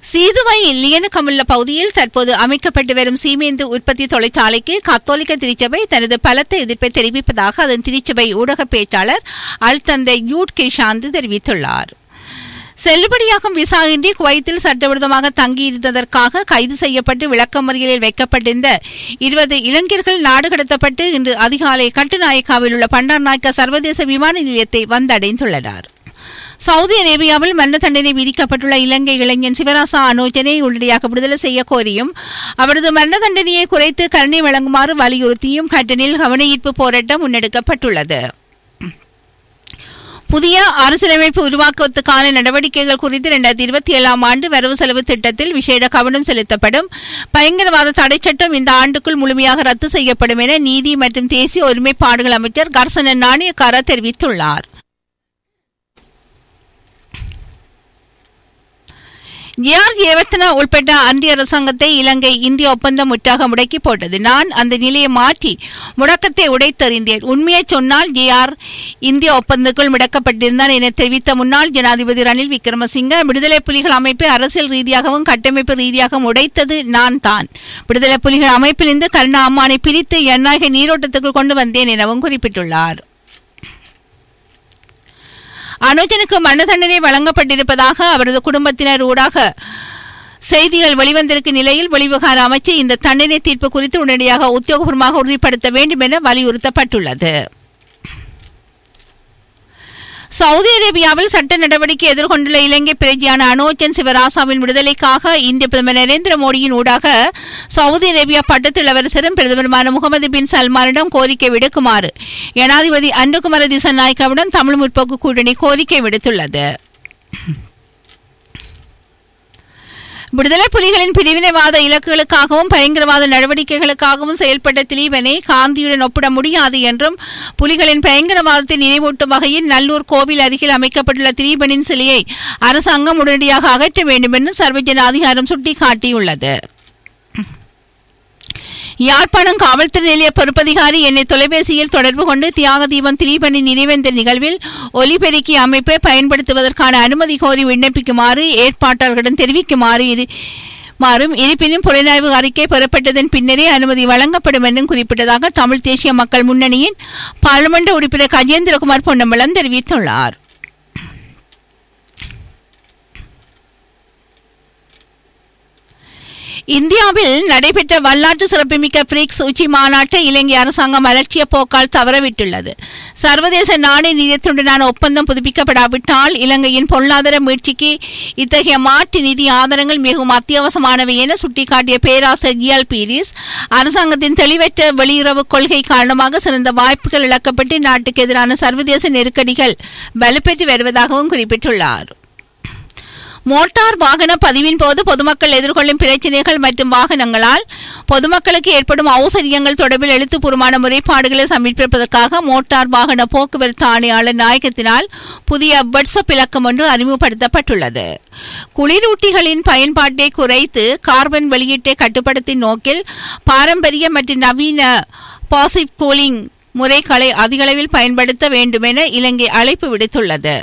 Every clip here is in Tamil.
சீதுவை லியனகமுள்ள பகுதியில் தற்போது அமைக்கப்பட்டு வரும் சீமேந்து உற்பத்தி தொழிற்சாலைக்கு கத்தோலிக்க திருச்சபை தனது பலத்த எதிர்ப்பை தெரிவிப்பதாக அதன் திருச்சபை ஊடக பேச்சாளர் அல்தந்தை யூட் கிஷாந்து தெரிவித்துள்ளார் செல்லுபடியாகும் விசா இன்றி குவைத்தில் சட்டவிரோதமாக தங்கியிருந்ததற்காக கைது செய்யப்பட்டு விளக்கமறியலில் வைக்கப்பட்டிருந்த இருபது இளைஞர்கள் நாடு கடத்தப்பட்டு இன்று அதிகாலை கட்டுநாயக்காவில் உள்ள பண்டார் நாயக்கா சர்வதேச விமான நிலையத்தை வந்தடைந்துள்ளனர் சவுதி அரேபியாவில் மரண தண்டனை விதிக்கப்பட்டுள்ள இலங்கை இளைஞன் சிவராசா அனோஜனை உடனடியாக விடுதலை செய்ய கோரியும் அவரது மரண தண்டனையை குறைத்து கருணை வழங்குமாறு வலியுறுத்தியும் கட்டனில் கவனஈர்ப்பு போராட்டம் முன்னெடுக்கப்பட்டுள்ளது புதிய அரசியலமைப்பு உருவாக்குவதற்கான நடவடிக்கைகள் குறித்து இரண்டாயிரத்தி இருபத்தி ஏழாம் ஆண்டு வரவு செலவு திட்டத்தில் விசேட கவனம் செலுத்தப்படும் பயங்கரவாத தடை சட்டம் இந்த ஆண்டுக்குள் முழுமையாக ரத்து செய்யப்படும் என நீதி மற்றும் தேசிய ஒருமைப்பாடுகள் அமைச்சர் கர்சன நாணயக்கார தெரிவித்துள்ளார் ஏஆர் ஏவர்த்தனா உள்பட்ட அந்திய அரசாங்கத்தை இலங்கை இந்திய ஒப்பந்தம் முற்றாக முடக்கி போட்டது நான் அந்த நிலையை மாற்றி முடக்கத்தை உடைத்தறிந்தேன் உண்மையை சொன்னால் ஏஆர் இந்திய ஒப்பந்தத்துக்குள் முடக்கப்பட்டிருந்தான் என தெரிவித்த முன்னாள் ஜனாதிபதி ரணில் விக்ரமசிங்க விடுதலை புலிகள் அமைப்பை அரசியல் ரீதியாகவும் கட்டமைப்பு ரீதியாகவும் உடைத்தது நான் தான் விடுதலை புலிகள் அமைப்பிலிருந்து கருணா அம்மானை பிரித்து ஜனநாயக நீரோட்டத்துக்குள் கொண்டு வந்தேன் எனவும் குறிப்பிட்டுள்ளார் அனுஜனுக்கு மரண தண்டனை வழங்கப்பட்டிருப்பதாக அவரது குடும்பத்தினர் ஊடாக செய்திகள் வெளிவந்திருக்கும் நிலையில் வெளிவிவகார அமைச்சு இந்த தண்டனை தீர்ப்பு குறித்து உடனடியாக உத்தியோகபூர்வமாக உறுதிப்படுத்த வேண்டும் என வலியுறுத்தப்பட்டுள்ளது சவுதி அரேபியாவில் சட்ட நடவடிக்கை எதிர்கொண்டுள்ள இலங்கை பிரஜையான அனோஜன் சிவராசாவின் விடுதலைக்காக இந்திய பிரதமர் நரேந்திர மோடியின் ஊடாக சவுதி அரேபியா பட்டத்து இளவரசரும் பிரதமருமான முகமது பின் சல்மானிடம் கோரிக்கை விடுக்குமாறு ஜனாதிபதி அன்புகுமார திசநாயக்காவிடம் தமிழ் முற்போக்கு கூட்டணி கோரிக்கை விடுத்துள்ளது விடுதலை புலிகளின் பிரிவினைவாத இலக்குகளுக்காகவும் பயங்கரவாத நடவடிக்கைகளுக்காகவும் செயல்பட்ட திலீபனை காந்தியுடன் ஒப்பிட முடியாது என்றும் புலிகளின் பயங்கரவாதத்தை நினைவூட்டும் வகையில் நல்லூர் கோவில் அருகில் அமைக்கப்பட்டுள்ள திலீபனின் சிலையை அரசாங்கம் உடனடியாக அகற்ற வேண்டும் என்று சர்வஜன அதிகாரம் சுட்டிக்காட்டியுள்ளது யாழ்ப்பாணம் காவல்துறை நிலைய பொறுப்பதிகாரி என்னை தொலைபேசியில் தொடர்பு கொண்டு தியாக தீபம் திலீபனின் நினைவேந்த நிகழ்வில் ஒலிபெருக்கி அமைப்பை பயன்படுத்துவதற்கான அனுமதி கோரி விண்ணப்பிக்குமாறு ஏற்பாட்டாளர்களிடம் தெரிவிக்குமாறு இரு மாறும் இருப்பினும் புலனாய்வு அறிக்கை பெறப்பட்டதன் பின்னரே அனுமதி வழங்கப்படும் என்றும் குறிப்பிட்டதாக தமிழ் தேசிய மக்கள் முன்னணியின் பாராளுமன்ற உறுப்பினர் கஜேந்திரகுமார் பொன்னம்பலம் தெரிவித்துள்ளார் இந்தியாவில் நடைபெற்ற வரலாற்று சிறப்புமிக்க பிரிக்ஸ் உச்சி மாநாட்டை இலங்கை அரசாங்கம் அலட்சிய போக்கால் தவறவிட்டுள்ளது சர்வதேச நாணய நிதியத்துடனான ஒப்பந்தம் புதுப்பிக்கப்படாவிட்டால் இலங்கையின் பொருளாதார மீட்சிக்கு இத்தகைய மாற்று நிதி ஆதாரங்கள் மிகவும் அத்தியாவசியமானவை என சுட்டிக்காட்டிய பேராசிரியர் ஜிஎல் பீரிஸ் அரசாங்கத்தின் தெளிவற்ற வெளியுறவு கொள்கை காரணமாக சிறந்த வாய்ப்புகள் இழக்கப்பட்டு நாட்டுக்கு எதிரான சர்வதேச நெருக்கடிகள் வலுப்பெற்று வருவதாகவும் குறிப்பிட்டுள்ளார் மோட்டார் வாகன பதிவின் போது பொதுமக்கள் எதிர்கொள்ளும் பிரச்சினைகள் மற்றும் வாகனங்களால் பொதுமக்களுக்கு ஏற்படும் அவசரியங்கள் தொடர்பில் எழுத்துப்பூர்வமான முறைப்பாடுகளை சமர்ப்பிப்பதற்காக மோட்டார் வாகன போக்குவரத்து ஆணையாளர் நாயகத்தினால் புதிய வாட்ஸ்அப் இலக்கம் ஒன்று அறிமுகப்படுத்தப்பட்டுள்ளது குளிரூட்டிகளின் பயன்பாட்டை குறைத்து கார்பன் வெளியீட்டை கட்டுப்படுத்தும் நோக்கில் பாரம்பரிய மற்றும் நவீன பாசிவ் கூலிங் முறைகளை அதிகளவில் பயன்படுத்த வேண்டும் என இலங்கை அழைப்பு விடுத்துள்ளது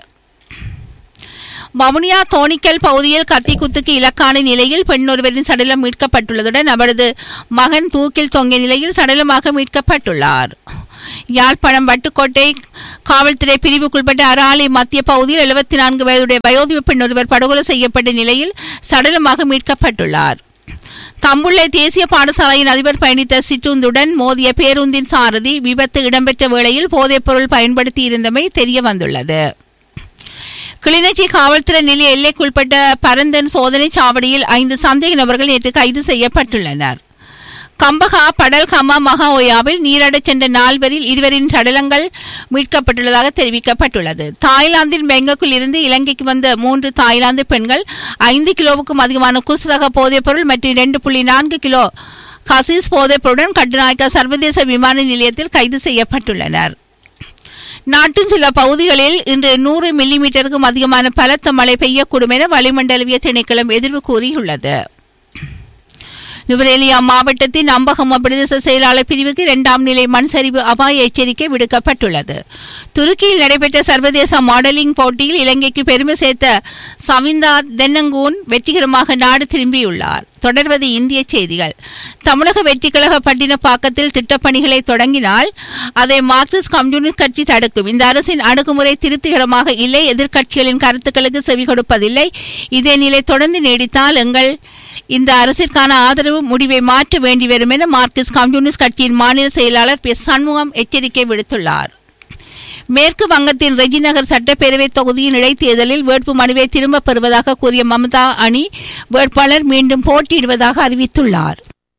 வவுனியா தோணிக்கல் பகுதியில் கத்தி குத்துக்கு இலக்கான நிலையில் பெண் ஒருவரின் சடலம் மீட்கப்பட்டுள்ளதுடன் அவரது மகன் தூக்கில் தொங்கிய நிலையில் சடலமாக மீட்கப்பட்டுள்ளார் யாழ்ப்பாணம் வட்டுக்கோட்டை காவல்துறை பிரிவுக்குட்பட்ட அராலி மத்திய பகுதியில் எழுபத்தி நான்கு வயதுடைய வயோதிப பெண் ஒருவர் படுகொலை செய்யப்பட்ட நிலையில் சடலமாக மீட்கப்பட்டுள்ளார் தம்புள்ளை தேசிய பாடசாலையின் அதிபர் பயணித்த சிற்றுந்துடன் மோதிய பேருந்தின் சாரதி விபத்து இடம்பெற்ற வேளையில் போதைப்பொருள் பயன்படுத்தி இருந்தமை தெரிய வந்துள்ளது கிளிநொச்சி காவல்துறை நிலைய எல்லைக்குட்பட்ட பரந்தன் சோதனை சாவடியில் ஐந்து சந்தேக நபர்கள் நேற்று கைது செய்யப்பட்டுள்ளனர் கம்பகா படல் கம்மா மகாஓயாவில் நீராடச் சென்ற நால்வரில் இருவரின் சடலங்கள் மீட்கப்பட்டுள்ளதாக தெரிவிக்கப்பட்டுள்ளது தாய்லாந்தின் பெங்கக்குள் இருந்து இலங்கைக்கு வந்த மூன்று தாய்லாந்து பெண்கள் ஐந்து கிலோவுக்கும் அதிகமான குஸ்ரக போதைப்பொருள் மற்றும் இரண்டு புள்ளி நான்கு கிலோ கசிஸ் போதைப்பொருளுடன் கட்டுநாயக்கா சர்வதேச விமான நிலையத்தில் கைது செய்யப்பட்டுள்ளனர் நாட்டின் சில பகுதிகளில் இன்று நூறு மில்லிமீட்டருக்கும் அதிகமான பலத்த மழை பெய்யக்கூடும் என வளிமண்டலவிய திணைக்களம் எதிர்வு கூறியுள்ளது நுவரேலியா மாவட்டத்தின் அம்பகம பிரதேச செயலாளர் பிரிவுக்கு இரண்டாம் நிலை மண் சரிவு அபாய எச்சரிக்கை விடுக்கப்பட்டுள்ளது துருக்கியில் நடைபெற்ற சர்வதேச மாடலிங் போட்டியில் இலங்கைக்கு பெருமை சேர்த்த சவிந்தா தென்னங்கூன் வெற்றிகரமாக நாடு திரும்பியுள்ளார் தொடர்வது இந்திய செய்திகள் தமிழக வெற்றிக்கழக பட்டினப்பாக்கத்தில் திட்டப்பணிகளை தொடங்கினால் அதை மார்க்சிஸ்ட் கம்யூனிஸ்ட் கட்சி தடுக்கும் இந்த அரசின் அணுகுமுறை திருப்திகரமாக இல்லை எதிர்க்கட்சிகளின் கருத்துக்களுக்கு செவி கொடுப்பதில்லை இதே நிலை தொடர்ந்து நீடித்தால் எங்கள் இந்த அரசிற்கான ஆதரவு முடிவை மாற்ற வேண்டி வரும் என மார்க்சிஸ்ட் கம்யூனிஸ்ட் கட்சியின் மாநில செயலாளர் பி சண்முகம் எச்சரிக்கை விடுத்துள்ளார் மேற்கு வங்கத்தின் ரெஜிநகர் சட்டப்பேரவை தொகுதியின் இடைத்தேர்தலில் வேட்பு மனுவை திரும்பப் பெறுவதாக கூறிய மமதா அணி வேட்பாளர் மீண்டும் போட்டியிடுவதாக அறிவித்துள்ளார்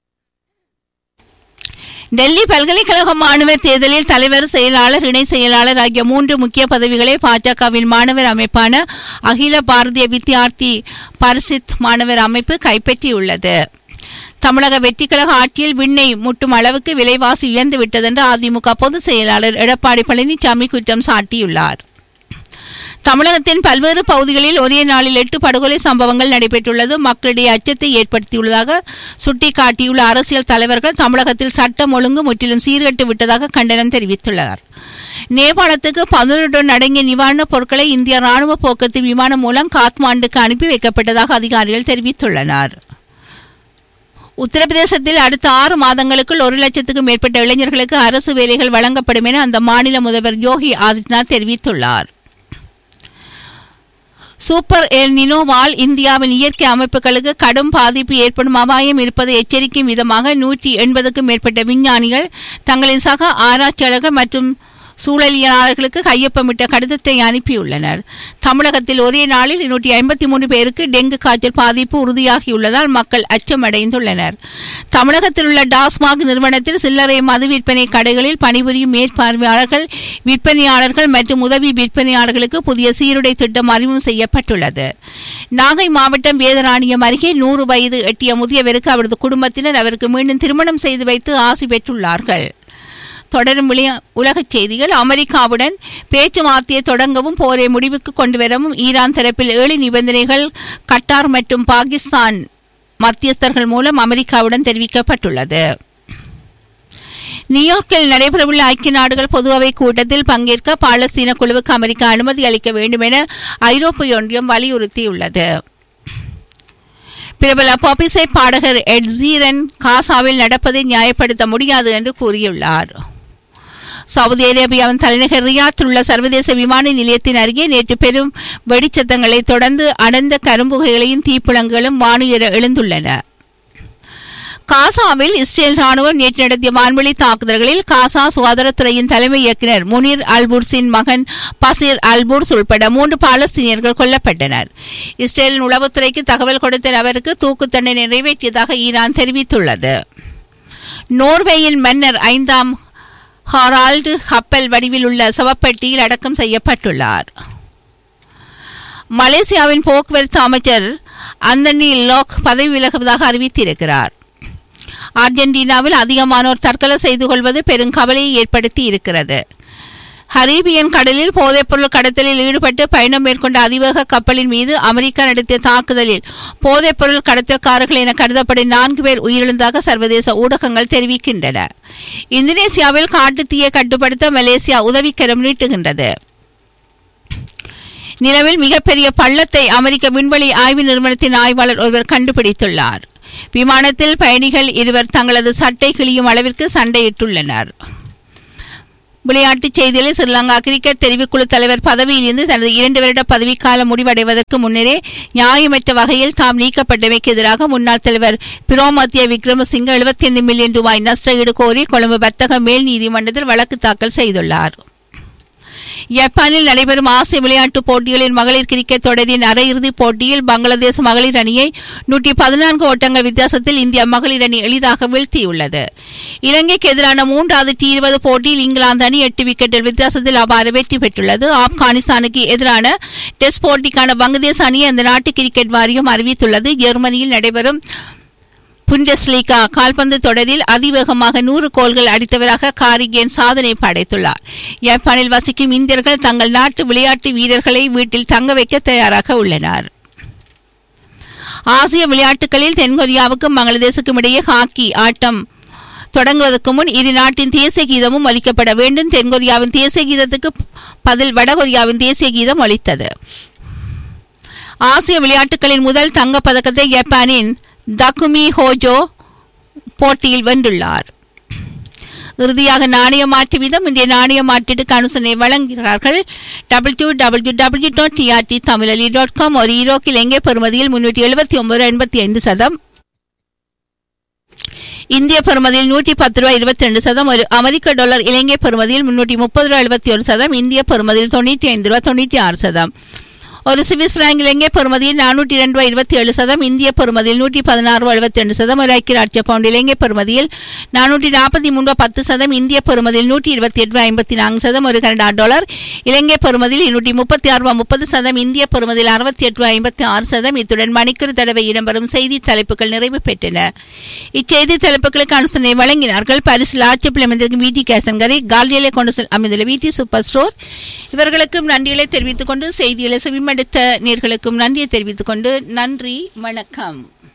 டெல்லி பல்கலைக்கழக மாணவர் தேர்தலில் தலைவர் செயலாளர் இணை செயலாளர் ஆகிய மூன்று முக்கிய பதவிகளை பாஜகவின் மாணவர் அமைப்பான அகில பாரதிய வித்யார்த்தி பரிசித் மாணவர் அமைப்பு கைப்பற்றியுள்ளது தமிழக வெற்றிக்கழக ஆட்சியில் விண்ணை முட்டும் அளவுக்கு விலைவாசி உயர்ந்து விட்டதென்று அதிமுக பொதுச் செயலாளர் எடப்பாடி பழனிசாமி குற்றம் சாட்டியுள்ளார் தமிழகத்தின் பல்வேறு பகுதிகளில் ஒரே நாளில் எட்டு படுகொலை சம்பவங்கள் நடைபெற்றுள்ளது மக்களிடையே அச்சத்தை ஏற்படுத்தியுள்ளதாக சுட்டிக்காட்டியுள்ள அரசியல் தலைவர்கள் தமிழகத்தில் சட்டம் ஒழுங்கு முற்றிலும் சீர்கட்டு விட்டதாக கண்டனம் தெரிவித்துள்ளனர் நேபாளத்துக்கு பதினொன்று அடங்கிய நிவாரணப் பொருட்களை இந்திய ராணுவ போக்குவரத்து விமானம் மூலம் காத்மாண்டுக்கு அனுப்பி வைக்கப்பட்டதாக அதிகாரிகள் தெரிவித்துள்ளனர் உத்தரப்பிரதேசத்தில் அடுத்த ஆறு மாதங்களுக்குள் ஒரு லட்சத்துக்கும் மேற்பட்ட இளைஞர்களுக்கு அரசு வேலைகள் வழங்கப்படும் என அந்த மாநில முதல்வர் யோகி ஆதித்யநாத் தெரிவித்துள்ளார் சூப்பர் எல் நினோவால் இந்தியாவின் இயற்கை அமைப்புகளுக்கு கடும் பாதிப்பு ஏற்படும் அபாயம் இருப்பதை எச்சரிக்கும் விதமாக நூற்றி எண்பதுக்கும் மேற்பட்ட விஞ்ஞானிகள் தங்களின் சக ஆராய்ச்சியாளர்கள் மற்றும் சூழலியலாளர்களுக்கு கையொப்பமிட்ட கடிதத்தை அனுப்பியுள்ளனர் தமிழகத்தில் ஒரே நாளில் நூற்றி ஐம்பத்தி மூணு பேருக்கு டெங்கு காய்ச்சல் பாதிப்பு உறுதியாகியுள்ளதால் மக்கள் அச்சமடைந்துள்ளனர் தமிழகத்தில் உள்ள டாஸ்மாக் நிறுவனத்தில் சில்லறை மது விற்பனை கடைகளில் பணிபுரியும் மேற்பார்வையாளர்கள் விற்பனையாளர்கள் மற்றும் உதவி விற்பனையாளர்களுக்கு புதிய சீருடை திட்டம் அறிமுகம் செய்யப்பட்டுள்ளது நாகை மாவட்டம் வேதராணியம் அருகே நூறு வயது எட்டிய முதியவருக்கு அவரது குடும்பத்தினர் அவருக்கு மீண்டும் திருமணம் செய்து வைத்து ஆசி பெற்றுள்ளார்கள் தொடரும் விளையா உலகச் செய்திகள் அமெரிக்காவுடன் பேச்சுவார்த்தையை தொடங்கவும் போரை முடிவுக்கு கொண்டு வரவும் ஈரான் தரப்பில் ஏழு நிபந்தனைகள் கட்டார் மற்றும் பாகிஸ்தான் மத்தியஸ்தர்கள் மூலம் அமெரிக்காவுடன் தெரிவிக்கப்பட்டுள்ளது நியூயார்க்கில் நடைபெறவுள்ள ஐக்கிய நாடுகள் பொதுஅவை கூட்டத்தில் பங்கேற்க பாலஸ்தீன குழுவுக்கு அமெரிக்கா அனுமதி அளிக்க வேண்டும் என ஐரோப்பிய ஒன்றியம் வலியுறுத்தியுள்ளது பிரபல பாப்பிசை பாடகர் எட்ஸீரன் காசாவில் நடப்பதை நியாயப்படுத்த முடியாது என்று கூறியுள்ளார் சவுதி அரேபியாவின் தலைநகர் ரியாத்தில் உள்ள சர்வதேச விமான நிலையத்தின் அருகே நேற்று பெரும் வெடிச்சத்தங்களை தொடர்ந்து அடர்ந்த கரும்புகைகளையும் தீப்புழங்குகளும் வானுயர எழுந்துள்ளன காசாவில் இஸ்ரேல் ராணுவம் நேற்று நடத்திய வான்வெளி தாக்குதல்களில் காசா சுகாதாரத்துறையின் தலைமை இயக்குநர் முனீர் அல்புர்ஸின் மகன் பசீர் அல்புர்ஸ் உள்பட மூன்று பாலஸ்தீனியர்கள் கொல்லப்பட்டனர் இஸ்ரேலின் உளவுத்துறைக்கு தகவல் கொடுத்த நபருக்கு தூக்கு தண்டனை நிறைவேற்றியதாக ஈரான் தெரிவித்துள்ளது நோர்வேயின் மன்னர் ஐந்தாம் ஹாரால்டு கப்பல் வடிவில் உள்ள சவப்பெட்டியில் அடக்கம் செய்யப்பட்டுள்ளார் மலேசியாவின் போக்குவரத்து அமைச்சர் அந்தனி லோக் பதவி விலகுவதாக அறிவித்திருக்கிறார் அர்ஜென்டினாவில் அதிகமானோர் தற்கொலை செய்து கொள்வது பெரும் கவலையை ஏற்படுத்தி இருக்கிறது ஹரீபியன் கடலில் போதைப்பொருள் கடத்தலில் ஈடுபட்டு பயணம் மேற்கொண்ட அதிவேக கப்பலின் மீது அமெரிக்கா நடத்திய தாக்குதலில் போதைப்பொருள் கடத்தல்காரர்கள் என கருதப்படும் நான்கு பேர் உயிரிழந்ததாக சர்வதேச ஊடகங்கள் தெரிவிக்கின்றன இந்தோனேசியாவில் காட்டுத்தீயை கட்டுப்படுத்த மலேசியா உதவிக்கரம் நீட்டுகின்றது நிலவில் மிகப்பெரிய பள்ளத்தை அமெரிக்க விண்வெளி ஆய்வு நிறுவனத்தின் ஆய்வாளர் ஒருவர் கண்டுபிடித்துள்ளார் விமானத்தில் பயணிகள் இருவர் தங்களது சட்டை கிழியும் அளவிற்கு சண்டையிட்டுள்ளனர் விளையாட்டுச் செய்திகளில் ஸ்ரீலங்கா கிரிக்கெட் தெரிவுக்குழு தலைவர் பதவியிலிருந்து தனது இரண்டு வருட பதவிக்காலம் முடிவடைவதற்கு முன்னரே நியாயமற்ற வகையில் தாம் நீக்கப்பட்டமைக்கு எதிராக முன்னாள் தலைவர் பிரோமத்திய விக்ரமசிங்க எழுபத்தி ஐந்து மில்லியன் ரூபாய் நஷ்ட ஈடு கோரி கொழும்பு வர்த்தக மேல் நீதிமன்றத்தில் வழக்கு தாக்கல் செய்துள்ளார் ஜப்பானில் நடைபெறும் ஆசிய விளையாட்டுப் போட்டிகளின் மகளிர் கிரிக்கெட் தொடரின் அரையிறுதிப் போட்டியில் பங்களாதேஷ் மகளிர் அணியை நூற்றி பதினான்கு ஓட்டங்கள் வித்தியாசத்தில் இந்திய மகளிர் அணி எளிதாக வீழ்த்தியுள்ளது இலங்கைக்கு எதிரான மூன்றாவது டி இருபது போட்டியில் இங்கிலாந்து அணி எட்டு விக்கெட்டில் வித்தியாசத்தில் அபார வெற்றி பெற்றுள்ளது ஆப்கானிஸ்தானுக்கு எதிரான டெஸ்ட் போட்டிக்கான வங்கதேச அணியை அந்த நாட்டு கிரிக்கெட் வாரியம் அறிவித்துள்ளது ஜெர்மனியில் நடைபெறும் புண்டஸ்லீகா கால்பந்து தொடரில் அதிவேகமாக நூறு கோல்கள் அடித்தவராக காரிகேன் சாதனை படைத்துள்ளார் ஜப்பானில் வசிக்கும் இந்தியர்கள் தங்கள் நாட்டு விளையாட்டு வீரர்களை வீட்டில் தங்க வைக்க தயாராக உள்ளனர் ஆசிய விளையாட்டுகளில் தென்கொரியாவுக்கும் பங்களாதேசுக்கும் இடையே ஹாக்கி ஆட்டம் தொடங்குவதற்கு முன் இரு நாட்டின் தேசிய கீதமும் ஒலிக்கப்பட வேண்டும் தென்கொரியாவின் தேசிய கீதத்துக்கு பதில் வடகொரியாவின் தேசிய கீதம் ஒலித்தது ஆசிய விளையாட்டுகளின் முதல் தங்கப் பதக்கத்தை ஜப்பானின் தகுமி ஹோஜோ போட்டியில் வென்றுள்ளார் இறுதியாக நாணய மாற்று வீதம் இன்றைய நாணய மாற்றீட்டுக்கு அனுசரணை வழங்குகிறார்கள் W W W dot TRT Tamilali dot com ஒரு ஈரோக்கு இலங்கை பெறுமதியில் முன்னூற்றி எழுபத்தி ஒன்பது எண்பத்தி ஐந்து சதம் இந்திய பெறுமதியில் நூற்றி பத்து ரூபாய் இருபத்தி ரெண்டு சதம் ஒரு அமெரிக்க டாலர் இலங்கை பெறுமதியில் முன்னூற்றி முப்பது ரூபாய் எழுபத்தி ஒரு சதம் இந்திய பெறுமதியில் தொண்ணூற்றி ஐந்து ரூபாய் தொண்ணூற்றி ஆறு சதம் ஒரு சுவிஸ் பிராங்க் இலங்கை பெறுமதியில் நானூற்றி இரண்டு ரூபாய் இருபத்தி ஏழு சதம் இந்திய பெறுமதியில் நூற்றி பதினாறு ரூபாய் எழுபத்தி ரெண்டு சதம் ஒரு ஐக்கிய ராட்சிய பவுண்ட் இலங்கை பெறுமதியில் நானூற்றி நாற்பத்தி மூன்று ரூபாய் பத்து சதம் இந்திய பெறுமதியில் நூற்றி இருபத்தி எட்டு ரூபாய் ஐம்பத்தி நான்கு சதம் ஒரு கனடா டாலர் இலங்கை பெறுமதியில் இருநூற்றி முப்பத்தி ஆறு ரூபாய் முப்பது சதம் இந்திய பெறுமதியில் அறுபத்தி எட்டு ரூபாய் ஐம்பத்தி ஆறு சதம் இத்துடன் மணிக்கூர் தடவை இடம்பெறும் செய்தி தலைப்புகள் நிறைவு பெற்றன இச்செய்தி தலைப்புகளுக்கு அனுசரணை வழங்கினார்கள் பரிசில் ஆட்சிப்பில் அமைந்திருக்கும் விடி கேசங்கரை காலியிலே கொண்டு செல் அமைந்துள்ள விடி சூப்பர் ஸ்டோர் இவர்களுக்கும் நன்றிகளை தெரிவித்துக் கொண்டு செய்திகளை செவிமடுத்த நேர்களுக்கும் நன்றியை தெரிவித்துக் கொண்டு நன்றி வணக்கம்